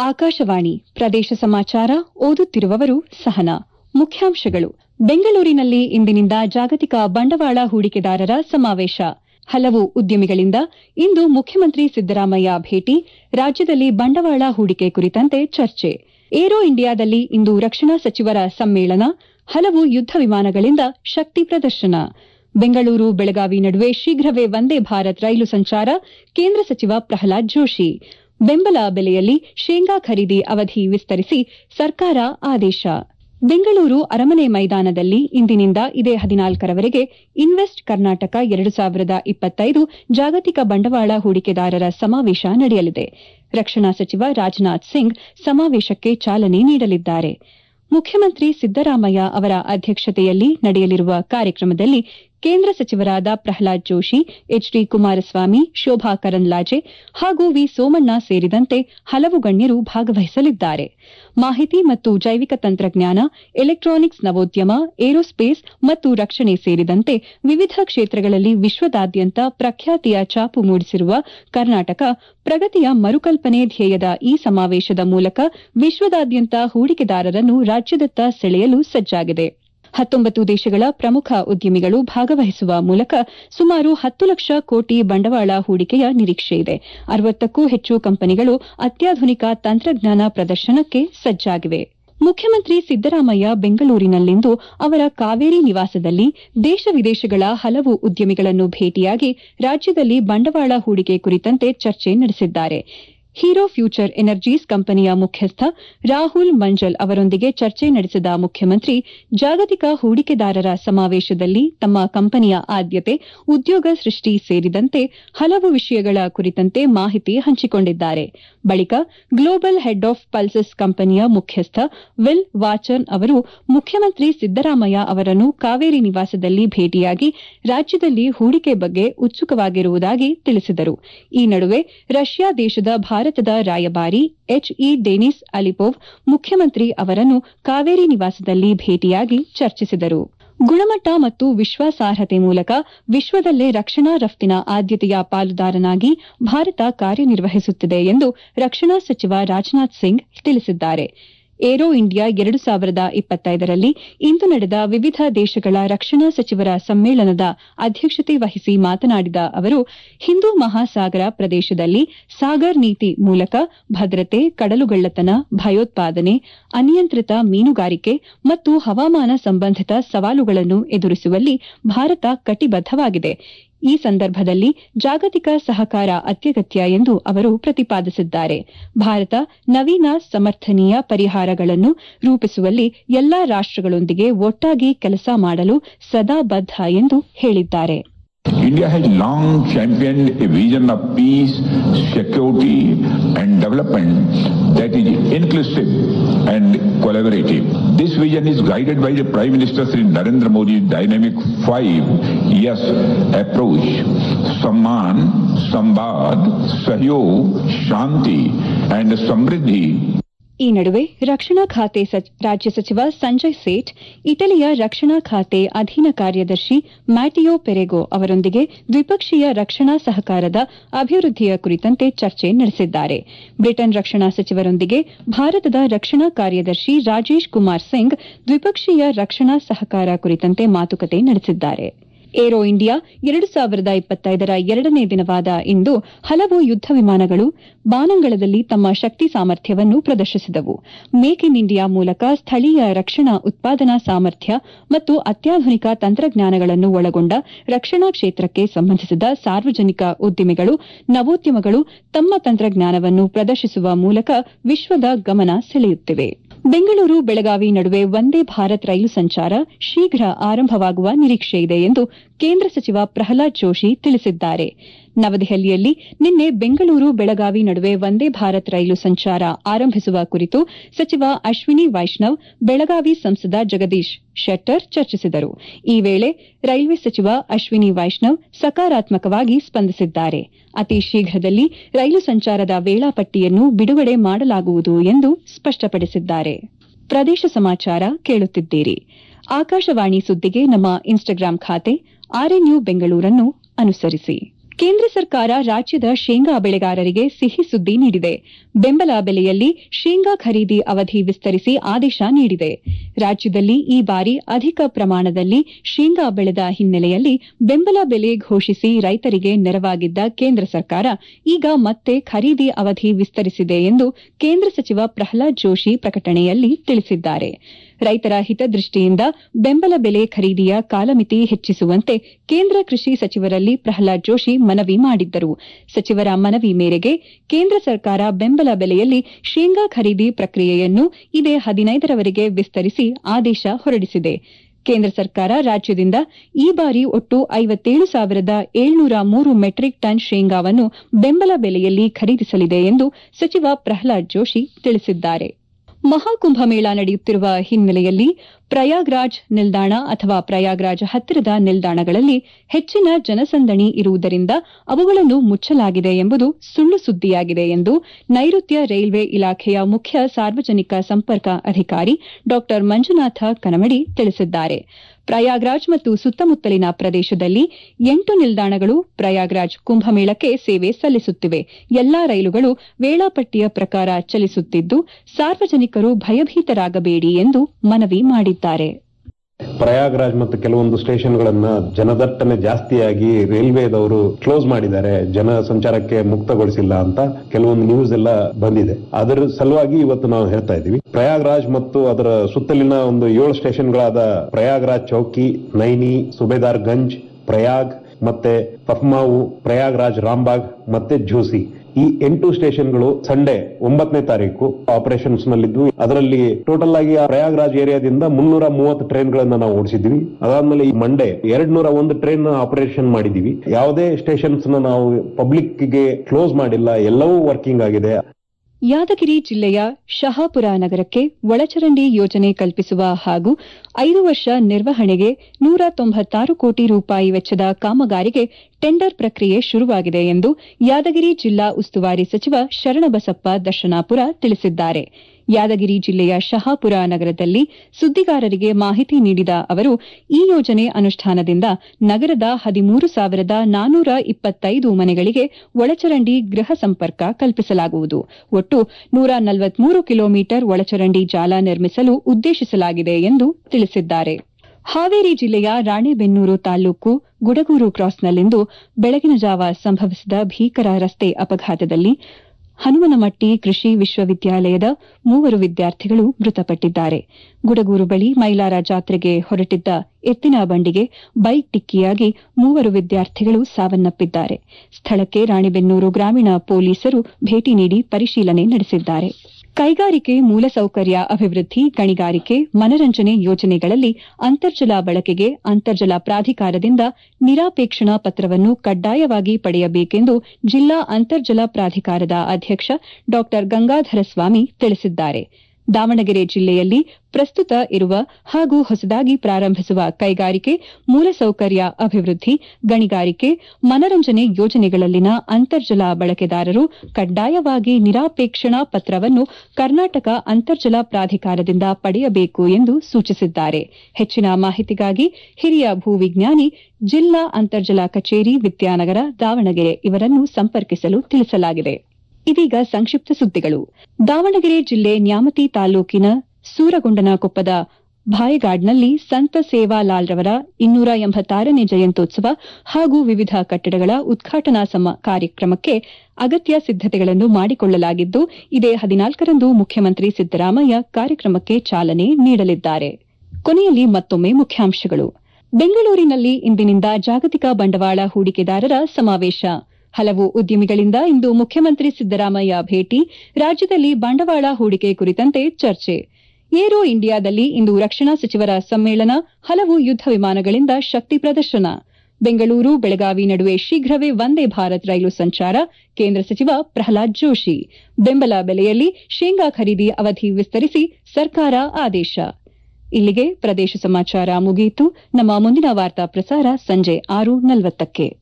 ಆಕಾಶವಾಣಿ ಪ್ರದೇಶ ಸಮಾಚಾರ ಓದುತ್ತಿರುವವರು ಸಹನಾ ಮುಖ್ಯಾಂಶಗಳು ಬೆಂಗಳೂರಿನಲ್ಲಿ ಇಂದಿನಿಂದ ಜಾಗತಿಕ ಬಂಡವಾಳ ಹೂಡಿಕೆದಾರರ ಸಮಾವೇಶ ಹಲವು ಉದ್ಯಮಿಗಳಿಂದ ಇಂದು ಮುಖ್ಯಮಂತ್ರಿ ಸಿದ್ದರಾಮಯ್ಯ ಭೇಟಿ ರಾಜ್ಯದಲ್ಲಿ ಬಂಡವಾಳ ಹೂಡಿಕೆ ಕುರಿತಂತೆ ಚರ್ಚೆ ಏರೋ ಇಂಡಿಯಾದಲ್ಲಿ ಇಂದು ರಕ್ಷಣಾ ಸಚಿವರ ಸಮ್ಮೇಳನ ಹಲವು ಯುದ್ದ ವಿಮಾನಗಳಿಂದ ಶಕ್ತಿ ಪ್ರದರ್ಶನ ಬೆಂಗಳೂರು ಬೆಳಗಾವಿ ನಡುವೆ ಶೀಘ್ರವೇ ವಂದೇ ಭಾರತ್ ರೈಲು ಸಂಚಾರ ಕೇಂದ್ರ ಸಚಿವ ಪ್ರಹ್ಲಾದ್ ಜೋಶಿ ಬೆಂಬಲ ಬೆಲೆಯಲ್ಲಿ ಶೇಂಗಾ ಖರೀದಿ ಅವಧಿ ವಿಸ್ತರಿಸಿ ಸರ್ಕಾರ ಆದೇಶ ಬೆಂಗಳೂರು ಅರಮನೆ ಮೈದಾನದಲ್ಲಿ ಇಂದಿನಿಂದ ಇದೇ ಹದಿನಾಲ್ಕರವರೆಗೆ ಇನ್ವೆಸ್ಟ್ ಕರ್ನಾಟಕ ಎರಡು ಸಾವಿರದ ಇಪ್ಪತ್ತೈದು ಜಾಗತಿಕ ಬಂಡವಾಳ ಹೂಡಿಕೆದಾರರ ಸಮಾವೇಶ ನಡೆಯಲಿದೆ ರಕ್ಷಣಾ ಸಚಿವ ರಾಜನಾಥ್ ಸಿಂಗ್ ಸಮಾವೇಶಕ್ಕೆ ಚಾಲನೆ ನೀಡಲಿದ್ದಾರೆ ಮುಖ್ಯಮಂತ್ರಿ ಸಿದ್ದರಾಮಯ್ಯ ಅವರ ಅಧ್ಯಕ್ಷತೆಯಲ್ಲಿ ನಡೆಯಲಿರುವ ಕಾರ್ಯಕ್ರಮದಲ್ಲಿ ಕೇಂದ್ರ ಸಚಿವರಾದ ಪ್ರಹ್ಲಾದ್ ಜೋಶಿ ಎಚ್ಡಿ ಕುಮಾರಸ್ವಾಮಿ ಶೋಭಾ ಕರಂದ್ಲಾಜೆ ಹಾಗೂ ವಿ ಸೋಮಣ್ಣ ಸೇರಿದಂತೆ ಹಲವು ಗಣ್ಯರು ಭಾಗವಹಿಸಲಿದ್ದಾರೆ ಮಾಹಿತಿ ಮತ್ತು ಜೈವಿಕ ತಂತ್ರಜ್ಞಾನ ಎಲೆಕ್ಟಾನಿಕ್ಸ್ ನವೋದ್ಯಮ ಏರೋಸ್ಪೇಸ್ ಮತ್ತು ರಕ್ಷಣೆ ಸೇರಿದಂತೆ ವಿವಿಧ ಕ್ಷೇತ್ರಗಳಲ್ಲಿ ವಿಶ್ವದಾದ್ಯಂತ ಪ್ರಖ್ಯಾತಿಯ ಛಾಪು ಮೂಡಿಸಿರುವ ಕರ್ನಾಟಕ ಪ್ರಗತಿಯ ಮರುಕಲ್ಪನೆ ಧ್ಯೇಯದ ಈ ಸಮಾವೇಶದ ಮೂಲಕ ವಿಶ್ವದಾದ್ಯಂತ ಹೂಡಿಕೆದಾರರನ್ನು ರಾಜ್ಯದತ್ತ ಸೆಳೆಯಲು ಸಜ್ಜಾಗಿದೆ ಹತ್ತೊಂಬತ್ತು ದೇಶಗಳ ಪ್ರಮುಖ ಉದ್ಯಮಿಗಳು ಭಾಗವಹಿಸುವ ಮೂಲಕ ಸುಮಾರು ಹತ್ತು ಲಕ್ಷ ಕೋಟಿ ಬಂಡವಾಳ ಹೂಡಿಕೆಯ ನಿರೀಕ್ಷೆಯಿದೆ ಅರವತ್ತಕ್ಕೂ ಹೆಚ್ಚು ಕಂಪನಿಗಳು ಅತ್ಯಾಧುನಿಕ ತಂತ್ರಜ್ಞಾನ ಪ್ರದರ್ಶನಕ್ಕೆ ಸಜ್ಜಾಗಿವೆ ಮುಖ್ಯಮಂತ್ರಿ ಸಿದ್ದರಾಮಯ್ಯ ಬೆಂಗಳೂರಿನಲ್ಲಿಂದು ಅವರ ಕಾವೇರಿ ನಿವಾಸದಲ್ಲಿ ದೇಶ ವಿದೇಶಗಳ ಹಲವು ಉದ್ಯಮಿಗಳನ್ನು ಭೇಟಿಯಾಗಿ ರಾಜ್ಯದಲ್ಲಿ ಬಂಡವಾಳ ಹೂಡಿಕೆ ಕುರಿತಂತೆ ಚರ್ಚೆ ನಡೆಸಿದ್ದಾರೆ ಹೀರೋ ಫ್ಯೂಚರ್ ಎನರ್ಜೀಸ್ ಕಂಪನಿಯ ಮುಖ್ಯಸ್ಥ ರಾಹುಲ್ ಮಂಜಲ್ ಅವರೊಂದಿಗೆ ಚರ್ಚೆ ನಡೆಸಿದ ಮುಖ್ಯಮಂತ್ರಿ ಜಾಗತಿಕ ಹೂಡಿಕೆದಾರರ ಸಮಾವೇಶದಲ್ಲಿ ತಮ್ಮ ಕಂಪನಿಯ ಆದ್ಯತೆ ಉದ್ಯೋಗ ಸೃಷ್ಟಿ ಸೇರಿದಂತೆ ಹಲವು ವಿಷಯಗಳ ಕುರಿತಂತೆ ಮಾಹಿತಿ ಹಂಚಿಕೊಂಡಿದ್ದಾರೆ ಬಳಿಕ ಗ್ಲೋಬಲ್ ಹೆಡ್ ಆಫ್ ಪಲ್ಸಸ್ ಕಂಪನಿಯ ಮುಖ್ಯಸ್ಥ ವಿಲ್ ವಾಚರ್ನ್ ಅವರು ಮುಖ್ಯಮಂತ್ರಿ ಸಿದ್ದರಾಮಯ್ಯ ಅವರನ್ನು ಕಾವೇರಿ ನಿವಾಸದಲ್ಲಿ ಭೇಟಿಯಾಗಿ ರಾಜ್ಯದಲ್ಲಿ ಹೂಡಿಕೆ ಬಗ್ಗೆ ಉತ್ಸುಕವಾಗಿರುವುದಾಗಿ ತಿಳಿಸಿದರು ಈ ನಡುವೆ ರಷ್ಯಾ ದೇಶದ ಭಾರತದ ರಾಯಭಾರಿ ಎಚ್ಇ ಡೆನಿಸ್ ಅಲಿಪೋವ್ ಮುಖ್ಯಮಂತ್ರಿ ಅವರನ್ನು ಕಾವೇರಿ ನಿವಾಸದಲ್ಲಿ ಭೇಟಿಯಾಗಿ ಚರ್ಚಿಸಿದರು ಗುಣಮಟ್ಟ ಮತ್ತು ವಿಶ್ವಾಸಾರ್ಹತೆ ಮೂಲಕ ವಿಶ್ವದಲ್ಲೇ ರಕ್ಷಣಾ ರಫ್ತಿನ ಆದ್ಯತೆಯ ಪಾಲುದಾರನಾಗಿ ಭಾರತ ಕಾರ್ಯನಿರ್ವಹಿಸುತ್ತಿದೆ ಎಂದು ರಕ್ಷಣಾ ಸಚಿವ ರಾಜನಾಥ್ ಸಿಂಗ್ ತಿಳಿಸಿದ್ದಾರೆ ಏರೋ ಇಂಡಿಯಾ ಎರಡು ಸಾವಿರದ ಇಪ್ಪತ್ತೈದರಲ್ಲಿ ಇಂದು ನಡೆದ ವಿವಿಧ ದೇಶಗಳ ರಕ್ಷಣಾ ಸಚಿವರ ಸಮ್ಮೇಳನದ ಅಧ್ಯಕ್ಷತೆ ವಹಿಸಿ ಮಾತನಾಡಿದ ಅವರು ಹಿಂದೂ ಮಹಾಸಾಗರ ಪ್ರದೇಶದಲ್ಲಿ ಸಾಗರ್ ನೀತಿ ಮೂಲಕ ಭದ್ರತೆ ಕಡಲುಗಳ್ಳತನ ಭಯೋತ್ಪಾದನೆ ಅನಿಯಂತ್ರಿತ ಮೀನುಗಾರಿಕೆ ಮತ್ತು ಹವಾಮಾನ ಸಂಬಂಧಿತ ಸವಾಲುಗಳನ್ನು ಎದುರಿಸುವಲ್ಲಿ ಭಾರತ ಕಟಿಬದ್ದವಾಗಿದೆ ಈ ಸಂದರ್ಭದಲ್ಲಿ ಜಾಗತಿಕ ಸಹಕಾರ ಅತ್ಯಗತ್ಯ ಎಂದು ಅವರು ಪ್ರತಿಪಾದಿಸಿದ್ದಾರೆ ಭಾರತ ನವೀನ ಸಮರ್ಥನೀಯ ಪರಿಹಾರಗಳನ್ನು ರೂಪಿಸುವಲ್ಲಿ ಎಲ್ಲಾ ರಾಷ್ಟಗಳೊಂದಿಗೆ ಒಟ್ಟಾಗಿ ಕೆಲಸ ಮಾಡಲು ಸದಾ ಬದ್ದ ಎಂದು ಹೇಳಿದ್ದಾರೆ India has long championed a vision of peace, security and development that is inclusive and collaborative. This vision is guided by the Prime Minister Sri Narendra Modi's dynamic five yes approach. Samman, Sambad, Sahyog, Shanti and Samriddhi ಈ ನಡುವೆ ರಕ್ಷಣಾ ಖಾತೆ ರಾಜ್ಯ ಸಚಿವ ಸಂಜಯ್ ಸೇಠ್ ಇಟಲಿಯ ರಕ್ಷಣಾ ಖಾತೆ ಅಧೀನ ಕಾರ್ಯದರ್ಶಿ ಮ್ಯಾಟಿಯೋ ಪೆರೆಗೋ ಅವರೊಂದಿಗೆ ದ್ವಿಪಕ್ಷೀಯ ರಕ್ಷಣಾ ಸಹಕಾರದ ಅಭಿವೃದ್ಧಿಯ ಕುರಿತಂತೆ ಚರ್ಚೆ ನಡೆಸಿದ್ದಾರೆ ಬ್ರಿಟನ್ ರಕ್ಷಣಾ ಸಚಿವರೊಂದಿಗೆ ಭಾರತದ ರಕ್ಷಣಾ ಕಾರ್ಯದರ್ಶಿ ರಾಜೇಶ್ ಕುಮಾರ್ ಸಿಂಗ್ ದ್ವಿಪಕ್ಷೀಯ ರಕ್ಷಣಾ ಸಹಕಾರ ಕುರಿತಂತೆ ಮಾತುಕತೆ ನಡೆಸಿದ್ದಾರೆ ಏರೋ ಇಂಡಿಯಾ ಎರಡು ಸಾವಿರದ ಇಪ್ಪತ್ತೈದರ ಎರಡನೇ ದಿನವಾದ ಇಂದು ಹಲವು ಯುದ್ದ ವಿಮಾನಗಳು ಬಾನಂಗಳದಲ್ಲಿ ತಮ್ಮ ಶಕ್ತಿ ಸಾಮರ್ಥ್ಯವನ್ನು ಪ್ರದರ್ಶಿಸಿದವು ಮೇಕ್ ಇನ್ ಇಂಡಿಯಾ ಮೂಲಕ ಸ್ಥಳೀಯ ರಕ್ಷಣಾ ಉತ್ಪಾದನಾ ಸಾಮರ್ಥ್ಯ ಮತ್ತು ಅತ್ಯಾಧುನಿಕ ತಂತ್ರಜ್ಞಾನಗಳನ್ನು ಒಳಗೊಂಡ ರಕ್ಷಣಾ ಕ್ಷೇತ್ರಕ್ಕೆ ಸಂಬಂಧಿಸಿದ ಸಾರ್ವಜನಿಕ ಉದ್ದಿಮೆಗಳು ನವೋದ್ಯಮಗಳು ತಮ್ಮ ತಂತ್ರಜ್ಞಾನವನ್ನು ಪ್ರದರ್ಶಿಸುವ ಮೂಲಕ ವಿಶ್ವದ ಗಮನ ಸೆಳೆಯುತ್ತಿವೆ ಬೆಂಗಳೂರು ಬೆಳಗಾವಿ ನಡುವೆ ವಂದೇ ಭಾರತ್ ರೈಲು ಸಂಚಾರ ಶೀಘ್ರ ಆರಂಭವಾಗುವ ನಿರೀಕ್ಷೆಯಿದೆ ಎಂದು ಕೇಂದ್ರ ಸಚಿವ ಪ್ರಹ್ಲಾದ್ ಜೋಶಿ ತಿಳಿಸಿದ್ದಾರೆ ನವದೆಹಲಿಯಲ್ಲಿ ನಿನ್ನೆ ಬೆಂಗಳೂರು ಬೆಳಗಾವಿ ನಡುವೆ ವಂದೇ ಭಾರತ್ ರೈಲು ಸಂಚಾರ ಆರಂಭಿಸುವ ಕುರಿತು ಸಚಿವ ಅಶ್ವಿನಿ ವೈಷ್ಣವ್ ಬೆಳಗಾವಿ ಸಂಸದ ಜಗದೀಶ್ ಶೆಟ್ಟರ್ ಚರ್ಚಿಸಿದರು ಈ ವೇಳೆ ರೈಲ್ವೆ ಸಚಿವ ಅಶ್ವಿನಿ ವೈಷ್ಣವ್ ಸಕಾರಾತ್ಮಕವಾಗಿ ಸ್ಪಂದಿಸಿದ್ದಾರೆ ಅತಿ ಶೀಘ್ರದಲ್ಲಿ ರೈಲು ಸಂಚಾರದ ವೇಳಾಪಟ್ಟಿಯನ್ನು ಬಿಡುಗಡೆ ಮಾಡಲಾಗುವುದು ಎಂದು ಸ್ಪಷ್ಟಪಡಿಸಿದ್ದಾರೆ ಪ್ರದೇಶ ಸಮಾಚಾರ ಕೇಳುತ್ತಿದ್ದೀರಿ ಆಕಾಶವಾಣಿ ಸುದ್ದಿಗೆ ನಮ್ಮ ಇನ್ಸ್ಟಾಗ್ರಾಂ ಖಾತೆ ಆರ್ಎನ್ಯು ಬೆಂಗಳೂರನ್ನು ಅನುಸರಿಸಿ ಕೇಂದ್ರ ಸರ್ಕಾರ ರಾಜ್ಯದ ಶೇಂಗಾ ಬೆಳೆಗಾರರಿಗೆ ಸಿಹಿ ಸುದ್ದಿ ನೀಡಿದೆ ಬೆಂಬಲ ಬೆಲೆಯಲ್ಲಿ ಶೇಂಗಾ ಖರೀದಿ ಅವಧಿ ವಿಸ್ತರಿಸಿ ಆದೇಶ ನೀಡಿದೆ ರಾಜ್ಯದಲ್ಲಿ ಈ ಬಾರಿ ಅಧಿಕ ಪ್ರಮಾಣದಲ್ಲಿ ಶೇಂಗಾ ಬೆಳೆದ ಹಿನ್ನೆಲೆಯಲ್ಲಿ ಬೆಂಬಲ ಬೆಲೆ ಘೋಷಿಸಿ ರೈತರಿಗೆ ನೆರವಾಗಿದ್ದ ಕೇಂದ್ರ ಸರ್ಕಾರ ಈಗ ಮತ್ತೆ ಖರೀದಿ ಅವಧಿ ವಿಸ್ತರಿಸಿದೆ ಎಂದು ಕೇಂದ್ರ ಸಚಿವ ಪ್ರಹ್ಲಾದ್ ಜೋಶಿ ಪ್ರಕಟಣೆಯಲ್ಲಿ ತಿಳಿಸಿದ್ದಾರೆ ರೈತರ ಹಿತದೃಷ್ಟಿಯಿಂದ ಬೆಂಬಲ ಬೆಲೆ ಖರೀದಿಯ ಕಾಲಮಿತಿ ಹೆಚ್ಚಿಸುವಂತೆ ಕೇಂದ್ರ ಕೃಷಿ ಸಚಿವರಲ್ಲಿ ಪ್ರಹ್ಲಾದ್ ಜೋಶಿ ಮನವಿ ಮಾಡಿದ್ದರು ಸಚಿವರ ಮನವಿ ಮೇರೆಗೆ ಕೇಂದ್ರ ಸರ್ಕಾರ ಬೆಂಬಲ ಬೆಲೆಯಲ್ಲಿ ಶೇಂಗಾ ಖರೀದಿ ಪ್ರಕ್ರಿಯೆಯನ್ನು ಇದೇ ಹದಿನೈದರವರೆಗೆ ವಿಸ್ತರಿಸಿ ಆದೇಶ ಹೊರಡಿಸಿದೆ ಕೇಂದ್ರ ಸರ್ಕಾರ ರಾಜ್ಯದಿಂದ ಈ ಬಾರಿ ಒಟ್ಟು ಐವತ್ತೇಳು ಸಾವಿರದ ಏಳ್ನೂರ ಮೂರು ಮೆಟ್ರಿಕ್ ಟನ್ ಶೇಂಗಾವನ್ನು ಬೆಂಬಲ ಬೆಲೆಯಲ್ಲಿ ಖರೀದಿಸಲಿದೆ ಎಂದು ಸಚಿವ ಪ್ರಹ್ಲಾದ್ ಜೋಶಿ ತಿಳಿಸಿದ್ದಾರೆ ಮಹಾಕುಂಭಮೇಳ ನಡೆಯುತ್ತಿರುವ ಹಿನ್ನೆಲೆಯಲ್ಲಿ ಪ್ರಯಾಗ್ರಾಜ್ ನಿಲ್ದಾಣ ಅಥವಾ ಪ್ರಯಾಗ್ರಾಜ್ ಹತ್ತಿರದ ನಿಲ್ದಾಣಗಳಲ್ಲಿ ಹೆಚ್ಚಿನ ಜನಸಂದಣಿ ಇರುವುದರಿಂದ ಅವುಗಳನ್ನು ಮುಚ್ಚಲಾಗಿದೆ ಎಂಬುದು ಸುಳ್ಳು ಸುದ್ದಿಯಾಗಿದೆ ಎಂದು ನೈಋತ್ಯ ರೈಲ್ವೆ ಇಲಾಖೆಯ ಮುಖ್ಯ ಸಾರ್ವಜನಿಕ ಸಂಪರ್ಕ ಅಧಿಕಾರಿ ಡಾ ಮಂಜುನಾಥ ಕನಮಡಿ ತಿಳಿಸಿದ್ದಾರೆ ಪ್ರಯಾಗ್ರಾಜ್ ಮತ್ತು ಸುತ್ತಮುತ್ತಲಿನ ಪ್ರದೇಶದಲ್ಲಿ ಎಂಟು ನಿಲ್ದಾಣಗಳು ಪ್ರಯಾಗ್ರಾಜ್ ಕುಂಭಮೇಳಕ್ಕೆ ಸೇವೆ ಸಲ್ಲಿಸುತ್ತಿವೆ ಎಲ್ಲಾ ರೈಲುಗಳು ವೇಳಾಪಟ್ಟಿಯ ಪ್ರಕಾರ ಚಲಿಸುತ್ತಿದ್ದು ಸಾರ್ವಜನಿಕರು ಭಯಭೀತರಾಗಬೇಡಿ ಎಂದು ಮನವಿ ಮಾಡಿದ್ದಾರೆ ಪ್ರಯಾಗ್ರಾಜ್ ಮತ್ತು ಕೆಲವೊಂದು ಸ್ಟೇಷನ್ಗಳನ್ನ ಜನದಟ್ಟಣೆ ಜಾಸ್ತಿಯಾಗಿ ರೈಲ್ವೆದವರು ಕ್ಲೋಸ್ ಮಾಡಿದ್ದಾರೆ ಜನ ಸಂಚಾರಕ್ಕೆ ಮುಕ್ತಗೊಳಿಸಿಲ್ಲ ಅಂತ ಕೆಲವೊಂದು ನ್ಯೂಸ್ ಎಲ್ಲ ಬಂದಿದೆ ಅದರ ಸಲುವಾಗಿ ಇವತ್ತು ನಾವು ಹೇಳ್ತಾ ಇದ್ದೀವಿ ಪ್ರಯಾಗ್ರಾಜ್ ಮತ್ತು ಅದರ ಸುತ್ತಲಿನ ಒಂದು ಏಳು ಸ್ಟೇಷನ್ಗಳಾದ ಪ್ರಯಾಗ್ರಾಜ್ ಚೌಕಿ ನೈನಿ ಸುಬೇದಾರ್ ಗಂಜ್ ಪ್ರಯಾಗ್ ಮತ್ತೆ ಪಫ್ಮಾವು ಪ್ರಯಾಗ್ರಾಜ್ ರಾಮ್ಬಾಗ್ ಮತ್ತೆ ಝೂಸಿ ಈ ಎಂಟು ಸ್ಟೇಷನ್ಗಳು ಸಂಡೇ ಒಂಬತ್ತನೇ ತಾರೀಕು ಆಪರೇಷನ್ಸ್ ನಲ್ಲಿದ್ವು ಅದರಲ್ಲಿ ಟೋಟಲ್ ಆಗಿ ಆ ಪ್ರಯಾಗ್ರಾಜ್ ಏರಿಯಾದಿಂದ ಮುನ್ನೂರ ಮೂವತ್ತು ಟ್ರೈನ್ ಗಳನ್ನ ನಾವು ಓಡಿಸಿದ್ವಿ ಅದಾದ್ಮೇಲೆ ಈ ಮಂಡೇ ಎರಡ್ ನೂರ ಒಂದು ಟ್ರೈನ್ ಆಪರೇಷನ್ ಮಾಡಿದೀವಿ ಯಾವುದೇ ಸ್ಟೇಷನ್ಸ್ ನ ನಾವು ಪಬ್ಲಿಕ್ ಗೆ ಕ್ಲೋಸ್ ಮಾಡಿಲ್ಲ ಎಲ್ಲವೂ ವರ್ಕಿಂಗ್ ಆಗಿದೆ ಯಾದಗಿರಿ ಜಿಲ್ಲೆಯ ಶಹಾಪುರ ನಗರಕ್ಕೆ ಒಳಚರಂಡಿ ಯೋಜನೆ ಕಲ್ಪಿಸುವ ಹಾಗೂ ಐದು ವರ್ಷ ನಿರ್ವಹಣೆಗೆ ನೂರ ತೊಂಬತ್ತಾರು ಕೋಟಿ ರೂಪಾಯಿ ವೆಚ್ಚದ ಕಾಮಗಾರಿಗೆ ಟೆಂಡರ್ ಪ್ರಕ್ರಿಯೆ ಶುರುವಾಗಿದೆ ಎಂದು ಯಾದಗಿರಿ ಜಿಲ್ಲಾ ಉಸ್ತುವಾರಿ ಸಚಿವ ಶರಣಬಸಪ್ಪ ದರ್ಶನಾಪುರ ತಿಳಿಸಿದ್ದಾರೆ ಯಾದಗಿರಿ ಜಿಲ್ಲೆಯ ಶಹಾಪುರ ನಗರದಲ್ಲಿ ಸುದ್ದಿಗಾರರಿಗೆ ಮಾಹಿತಿ ನೀಡಿದ ಅವರು ಈ ಯೋಜನೆ ಅನುಷ್ಠಾನದಿಂದ ನಗರದ ಹದಿಮೂರು ಸಾವಿರದ ನಾನೂರ ಇಪ್ಪತ್ತೈದು ಮನೆಗಳಿಗೆ ಒಳಚರಂಡಿ ಗೃಹ ಸಂಪರ್ಕ ಕಲ್ಪಿಸಲಾಗುವುದು ಒಟ್ಟು ನೂರ ನಲವತ್ಮೂರು ಕಿಲೋಮೀಟರ್ ಒಳಚರಂಡಿ ಜಾಲ ನಿರ್ಮಿಸಲು ಉದ್ದೇಶಿಸಲಾಗಿದೆ ಎಂದು ತಿಳಿಸಿದ್ದಾರೆ ಹಾವೇರಿ ಜಿಲ್ಲೆಯ ರಾಣೆಬೆನ್ನೂರು ತಾಲೂಕು ಗುಡಗೂರು ಕ್ರಾಸ್ನಲ್ಲಿಂದು ಬೆಳಗಿನ ಜಾವ ಸಂಭವಿಸಿದ ಭೀಕರ ರಸ್ತೆ ಅಪಘಾತದಲ್ಲಿ ಹನುಮನಮಟ್ಟಿ ಕೃಷಿ ವಿಶ್ವವಿದ್ಯಾಲಯದ ಮೂವರು ವಿದ್ಯಾರ್ಥಿಗಳು ಮೃತಪಟ್ಟಿದ್ದಾರೆ ಗುಡಗೂರು ಬಳಿ ಮೈಲಾರ ಜಾತ್ರೆಗೆ ಹೊರಟಿದ್ದ ಎತ್ತಿನ ಬಂಡಿಗೆ ಬೈಕ್ ಡಿಕ್ಕಿಯಾಗಿ ಮೂವರು ವಿದ್ಯಾರ್ಥಿಗಳು ಸಾವನ್ನಪ್ಪಿದ್ದಾರೆ ಸ್ಥಳಕ್ಕೆ ರಾಣೆಬೆನ್ನೂರು ಗ್ರಾಮೀಣ ಪೊಲೀಸರು ಭೇಟಿ ನೀಡಿ ಪರಿಶೀಲನೆ ನಡೆಸಿದ್ದಾರೆ ಕೈಗಾರಿಕೆ ಮೂಲಸೌಕರ್ಯ ಅಭಿವೃದ್ಧಿ ಗಣಿಗಾರಿಕೆ ಮನರಂಜನೆ ಯೋಜನೆಗಳಲ್ಲಿ ಅಂತರ್ಜಲ ಬಳಕೆಗೆ ಅಂತರ್ಜಲ ಪ್ರಾಧಿಕಾರದಿಂದ ನಿರಾಪೇಕ್ಷಣಾ ಪತ್ರವನ್ನು ಕಡ್ಡಾಯವಾಗಿ ಪಡೆಯಬೇಕೆಂದು ಜಿಲ್ಲಾ ಅಂತರ್ಜಲ ಪ್ರಾಧಿಕಾರದ ಅಧ್ಯಕ್ಷ ಡಾ ಗಂಗಾಧರ ಸ್ವಾಮಿ ತಿಳಿಸಿದ್ದಾರೆ ದಾವಣಗೆರೆ ಜಿಲ್ಲೆಯಲ್ಲಿ ಪ್ರಸ್ತುತ ಇರುವ ಹಾಗೂ ಹೊಸದಾಗಿ ಪ್ರಾರಂಭಿಸುವ ಕೈಗಾರಿಕೆ ಮೂಲಸೌಕರ್ಯ ಅಭಿವೃದ್ಧಿ ಗಣಿಗಾರಿಕೆ ಮನರಂಜನೆ ಯೋಜನೆಗಳಲ್ಲಿನ ಅಂತರ್ಜಲ ಬಳಕೆದಾರರು ಕಡ್ಡಾಯವಾಗಿ ನಿರಾಪೇಕ್ಷಣಾ ಪತ್ರವನ್ನು ಕರ್ನಾಟಕ ಅಂತರ್ಜಲ ಪ್ರಾಧಿಕಾರದಿಂದ ಪಡೆಯಬೇಕು ಎಂದು ಸೂಚಿಸಿದ್ದಾರೆ ಹೆಚ್ಚಿನ ಮಾಹಿತಿಗಾಗಿ ಹಿರಿಯ ಭೂವಿಜ್ಞಾನಿ ಜಿಲ್ಲಾ ಅಂತರ್ಜಲ ಕಚೇರಿ ವಿದ್ಯಾನಗರ ದಾವಣಗೆರೆ ಇವರನ್ನು ಸಂಪರ್ಕಿಸಲು ತಿಳಿಸಲಾಗಿದೆ ಇದೀಗ ಸಂಕ್ಷಿಪ್ತ ಸುದ್ದಿಗಳು ದಾವಣಗೆರೆ ಜಿಲ್ಲೆ ನ್ಯಾಮತಿ ತಾಲೂಕಿನ ಸೂರಗೊಂಡನಕೊಪ್ಪದ ಭಾಯಗಾಡ್ನಲ್ಲಿ ಸಂತ ಸೇವಾಲಾಲ್ ರವರ ಇನ್ನೂರ ಎಂಬತ್ತಾರನೇ ಜಯಂತ್ಯೋತ್ಸವ ಹಾಗೂ ವಿವಿಧ ಕಟ್ಟಡಗಳ ಉದ್ಘಾಟನಾ ಸಮ ಕಾರ್ಯಕ್ರಮಕ್ಕೆ ಅಗತ್ಯ ಸಿದ್ದತೆಗಳನ್ನು ಮಾಡಿಕೊಳ್ಳಲಾಗಿದ್ದು ಇದೇ ಹದಿನಾಲ್ಕರಂದು ಮುಖ್ಯಮಂತ್ರಿ ಸಿದ್ದರಾಮಯ್ಯ ಕಾರ್ಯಕ್ರಮಕ್ಕೆ ಚಾಲನೆ ನೀಡಲಿದ್ದಾರೆ ಕೊನೆಯಲ್ಲಿ ಮತ್ತೊಮ್ಮೆ ಮುಖ್ಯಾಂಶಗಳು ಬೆಂಗಳೂರಿನಲ್ಲಿ ಇಂದಿನಿಂದ ಜಾಗತಿಕ ಬಂಡವಾಳ ಹೂಡಿಕೆದಾರರ ಸಮಾವೇಶ ಹಲವು ಉದ್ಯಮಿಗಳಿಂದ ಇಂದು ಮುಖ್ಯಮಂತ್ರಿ ಸಿದ್ದರಾಮಯ್ಯ ಭೇಟಿ ರಾಜ್ಯದಲ್ಲಿ ಬಂಡವಾಳ ಹೂಡಿಕೆ ಕುರಿತಂತೆ ಚರ್ಚೆ ಏರೋ ಇಂಡಿಯಾದಲ್ಲಿ ಇಂದು ರಕ್ಷಣಾ ಸಚಿವರ ಸಮ್ಮೇಳನ ಹಲವು ಯುದ್ದ ವಿಮಾನಗಳಿಂದ ಶಕ್ತಿ ಪ್ರದರ್ಶನ ಬೆಂಗಳೂರು ಬೆಳಗಾವಿ ನಡುವೆ ಶೀಘ್ರವೇ ವಂದೇ ಭಾರತ್ ರೈಲು ಸಂಚಾರ ಕೇಂದ್ರ ಸಚಿವ ಪ್ರಹ್ಲಾದ್ ಜೋಶಿ ಬೆಂಬಲ ಬೆಲೆಯಲ್ಲಿ ಶೇಂಗಾ ಖರೀದಿ ಅವಧಿ ವಿಸ್ತರಿಸಿ ಸರ್ಕಾರ ಆದೇಶ ಇಲ್ಲಿಗೆ ಪ್ರದೇಶ ಸಮಾಚಾರ ಮುಗಿಯಿತು ನಮ್ಮ ಮುಂದಿನ ವಾರ್ತಾ ಪ್ರಸಾರ ಸಂಜೆ ಆರು ನಲವತ್ತಕ್ಕೆ